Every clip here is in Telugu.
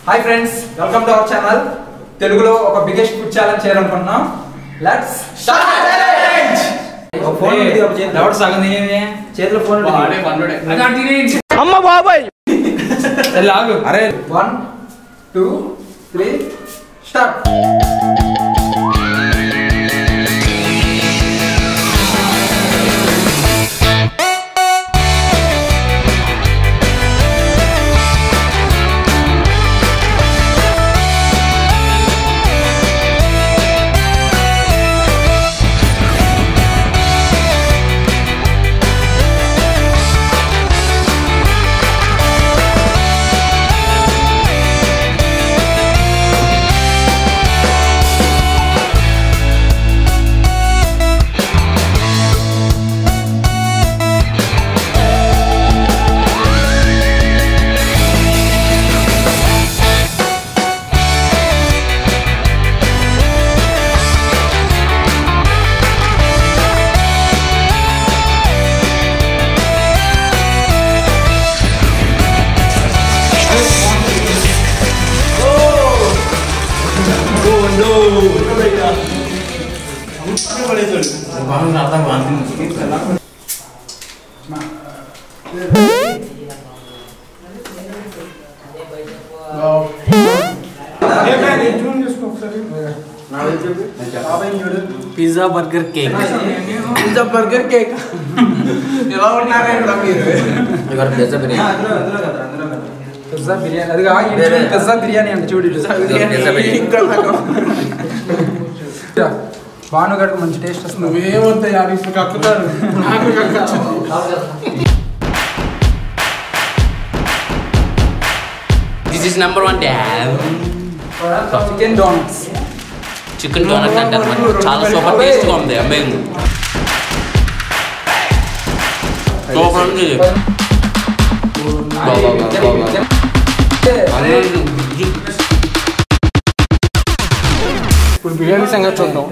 Hi friends welcome to our channel తెలుగులో ఒక బిగ్గెస్ట్ ఫుడ్ ఛాలెంజ్ చేయాలనుకుంటున్నాం లెట్స్ ఫోన్ ఎవరు సగం తినేది చేతిలో ఫోన్ అమ్మ బాబాయ్ ఆగు అరే one two three start pizza burger cake pizza burger cake ఎలా ఉన్నారా ఇక్కడ మీరు ఇక్కడ పిజ్జా బిర్యానీ అందులో అందులో కదా అందులో కదా పిజ్జా బిర్యానీ అది కాదు, ఇది చూడు, పిజ్జా బిర్యానీ అంటే చూడు ఇటు. పిజ్జా బిర్యానీ. ఇక్కడ నాకు భానుగాడికి మంచి టేస్ట్ వస్తుంది నువ్వేమంత యాభై ఇప్పుడు కక్కుతారు నాకు కక్కచ్చు this is number one damn chicken donuts chicken donut అంటారు మనకి చాలా సూపర్ టేస్ట్గా ఉంది అమేజింగ్ సూపర్ ఉంది బాబా బాబా ఇప్పుడు బిర్యానీ సంగతి చూద్దాం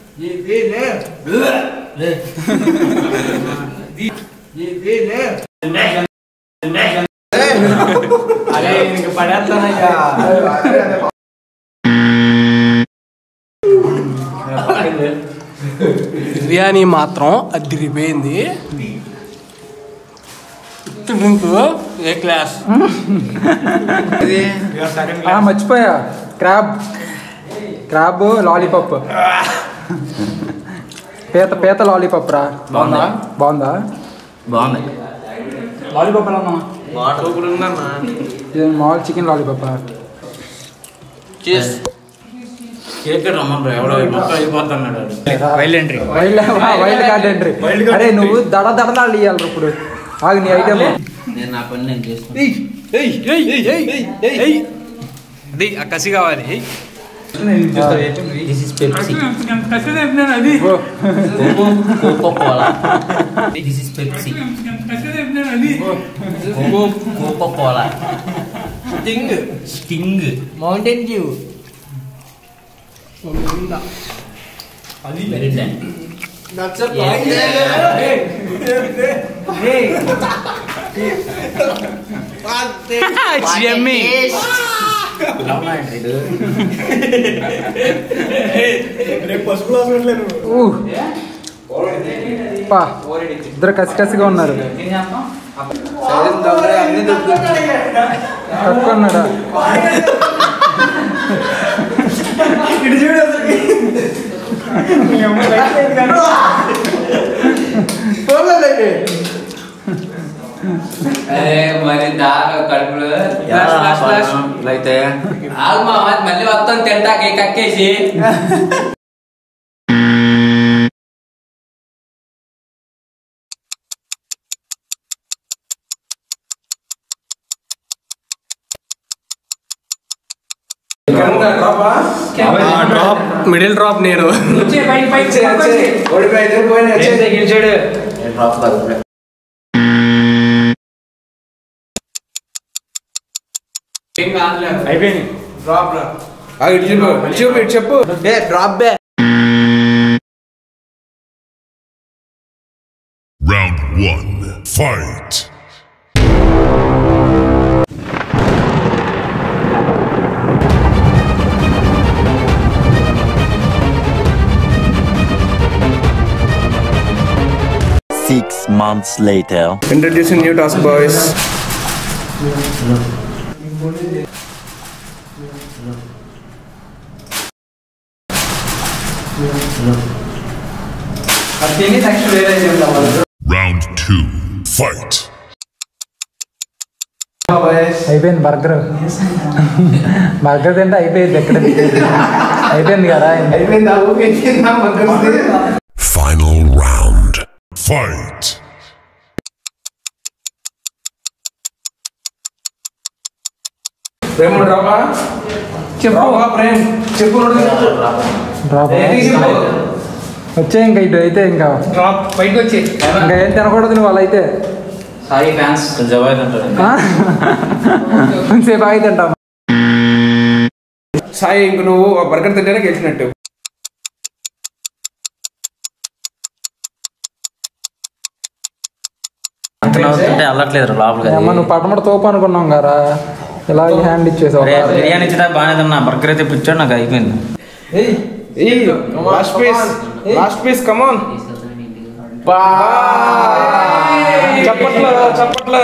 అరే ఇంక పడేస్తానయ్యా బిర్యానీ మాత్రం అదిరిపోయింది డ్రింక్ ఏ క్లాస్ ఆ, మర్చిపోయా క్రాబ్ క్రాబ్ లాలీపాప్ పీత పీత లాలీపాప్ రా బాగుందా? బాగుందా బాగుంది లాలీపాప్ ఎలా ఉన్నా సూపర్ ఉందన్నా ఇది మామూలు చికెన్ లాలీపాప్ చేస్ కేక్ రమ్మన్నారు ఎవడో మొత్తం అయిపోతున్నాడు wild entry wild wild card entry అరే నువ్వు దడ దడదాళ్ళు ఇవ్వాలి ఇప్పుడు ఆగు నీ ఐటమ్ నేను నా పని నేను చేసుకున్నాను అది ఆ కసి కావాలి this is Pepsi coco cola this is Pepsi coco cola sting sting mountain dew మెరిట్ ఊ. పా ఇద్దరు కసి కసిగా ఉన్నారు తక్కువ ఉన్నాడా అరే మరి దాకా కడుపులో అయితే ఆగు మా మళ్ళీ మొత్తం తింటాకి కక్కేసి డ్రాప్ మిడిల్ డ్రాప్ నేను గెలిచాడు అయిపోయింది చెప్పు చెప్పు డ్రాప్ బే Round one, fight. months later. Introducing new task boys అది తిని నెక్స్ట్ వేరే చేద్దాం వాళ్ళు. Round two. Fight. అయిపోయింది బర్గర్ బర్గర్ తింటే అయిపోయింది ఎక్కడ అయిపోయింది కదా అయిపోయిందా ఓకే తిందాం అనుకుంది Final round. Fight. ప్రేమ డ్రాపా చెప్పు ప్రేమ్ చెప్పు డ్రాప్ వచ్చే ఇంకా ఇటు అయితే ఇంకా డ్రాప్ బయటకు వచ్చి ఇంకా ఏం తినకూడదు నువ్వు అలా అయితే సాయి ఫ్యాన్స్ కొంచెం అవాయిడ్ అంటారు ఆ? కొంచెంసేపు ఆగి తింటాం సాయి ఇంక నువ్వు ఆ బర్గర్ తింటేనే గెలిచినట్టు అంత నవ్వుతుంటే అల్లట్లేదు లోపలికి అమ్మ నువ్వు పట్టమట తోపు అనుకున్నాం కదా ఇలా హ్యాండ్ ఇచ్చేసావు రే, బిర్యానీ ఇచ్చినా బాగానే తిన్నా బర్గర్ అయితే పిచ్చాడు నాకు అయిపోయింది last piece last piece come on చప్పట్ల చప్పట్ల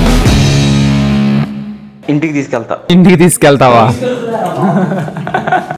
ఇంటికి తీసుకెళ్తా ఇంటికి తీసుకెళ్తావా